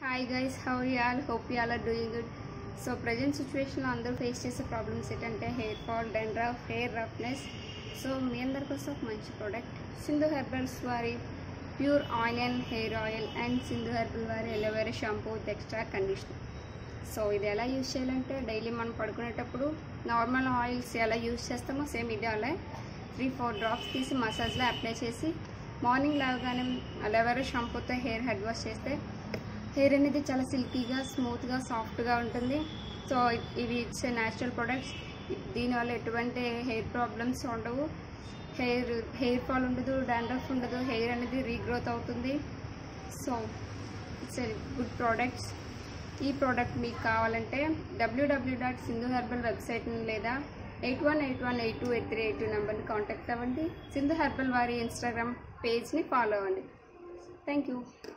hi guys how you all hope you all are doing good so present సిచ్యువేషన్లో అందరూ face చేసే problems ఏంటంటే hair fall dandruff hair roughness so మీ అందరి కోసం ఒక మంచి ప్రోడక్ట్ సింధు హెర్బల్స్ వారి pure onion hair oil and Sindhu herbal వారి aloe vera shampoo with extra conditioner so ఇది ఎలా యూజ్ చేయాలంటే డైలీ మనం పడుకునేటప్పుడు నార్మల్ ఆయిల్స్ ఎలా యూజ్ చేస్తామో సేమ్ ఇది అలా త్రీ ఫోర్ డ్రాప్స్ తీసి మసాజ్లో అప్లై చేసి మార్నింగ్ లేవగానే అలోవెరా షాంపూతో హెయిర్ హెడ్ వాష్ చేస్తే హెయిర్ అనేది చాలా సిల్కీగా స్మూత్గా సాఫ్ట్గా ఉంటుంది సో ఇవి ఇట్స్ న్యాచురల్ ప్రొడక్ట్స్ దీనివల్ల ఎటువంటి హెయిర్ ప్రాబ్లమ్స్ ఉండవు హెయిర్ హెయిర్ ఫాల్ ఉండదు డాండ్రఫ్ ఉండదు హెయిర్ అనేది రీగ్రోత్ అవుతుంది సో ఇట్స్ గుడ్ ప్రోడక్ట్స్ ఈ ప్రోడక్ట్ మీకు కావాలంటే W W dot Sindhu herbal website లేదా eight one eight one eight two eight three eight two నెంబర్ని కాంటాక్ట్ అవ్వండి సింధు హెర్బల్ వారి ఇన్స్టాగ్రామ్ పేజ్ని ఫాలో అవ్వండి థ్యాంక్ యూ